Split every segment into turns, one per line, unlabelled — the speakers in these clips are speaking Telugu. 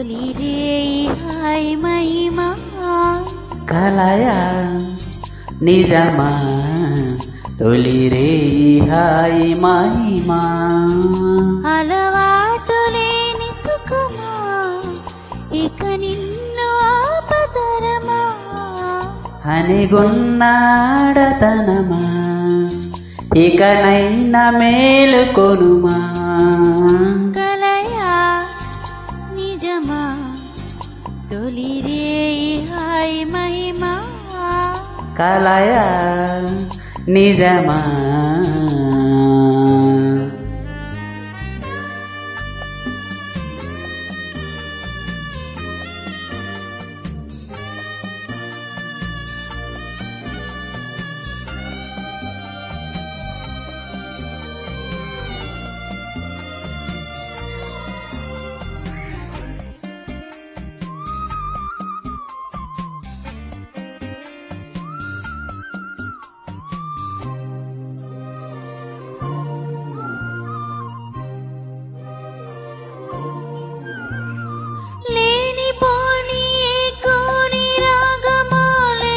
తొలి రేయి హాయ్ మహిమా
కలయా నిజమా తొలి రేయి హాయి మహిమా
అలవాటు లేని సుఖమా ఇక నిన్ను ఆపతరమా
అనిగొన్నాడతనమా ఇకనైనా మేలుకొనుమా
కలయా నిజమా తొలి రేయి హాయ్ మహిమా
కలయా నిజమా
లేని పోని కోని రాగమాలే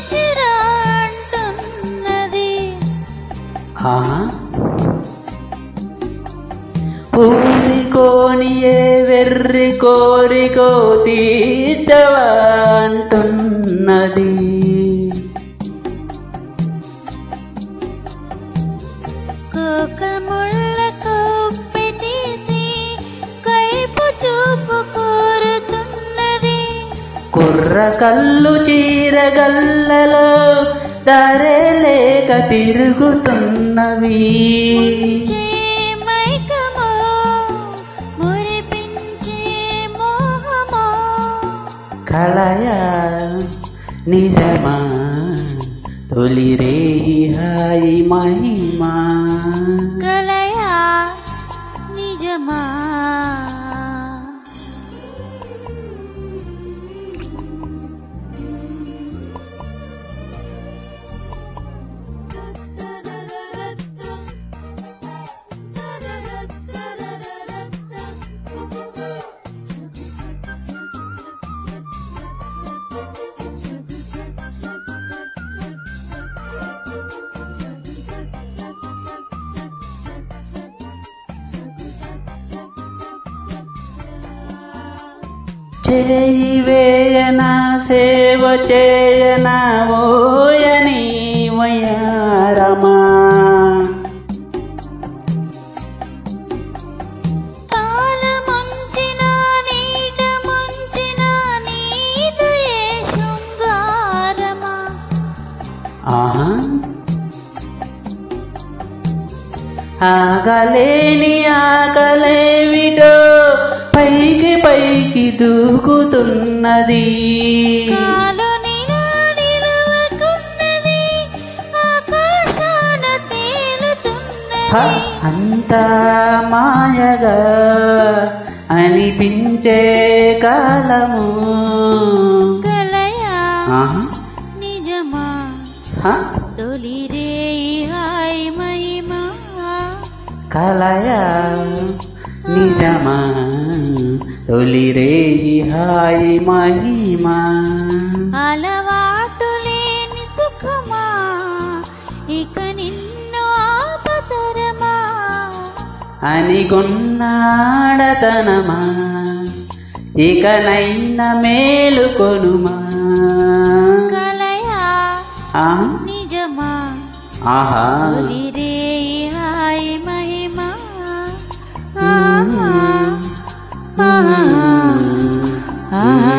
చిరాంటున్నది
ఆహా ఊరికోనియే వెర్రి కోరికో తీర్చవంటున్నది
కోకముళ్ళ కొప్పి తీసి కైపు చూపు కోరుతున్నది
కుర్ర కళ్ళు చీరగల్లలో దారే లేక తిరుగుతున్నవి
చే మైకమో మురిపించే మోహమో
కలయా నిజమా తొలి రేయి హాయి మహిమా
కలయా నిజమా
చేయి వేయన సేవ చేయన ఓయని వయారమా
పాల ముంచిన నీట ముంచిన నీదయే శృంగారమా
ఆహా ఆగలేని ఆకలేవిటో పైకి పైకి దూకుతున్నది
కాలు నిలా నిలువకున్నది ఆకాశాన
హ,
తేలుతున్నది
అంతా మాయగా అనిపించే కాలము
కలయా
ఆహా,
నిజమా
హ,
తొలి రేయి హాయ్ మహిమా
కలయా నిజమా తొలి రేయి హాయి మహిమా
అలవాటు లేని సుఖమా ఇక నిన్ను ఆపతరమా
అనిగొన్నాడతనమా ఇకనైనా మేలుకొనుమా
కలయా
ఆ,
నిజమా
ఆహా
తొలి రేయి హాయ్ మహిమా ఆహా ఆహా ఆహా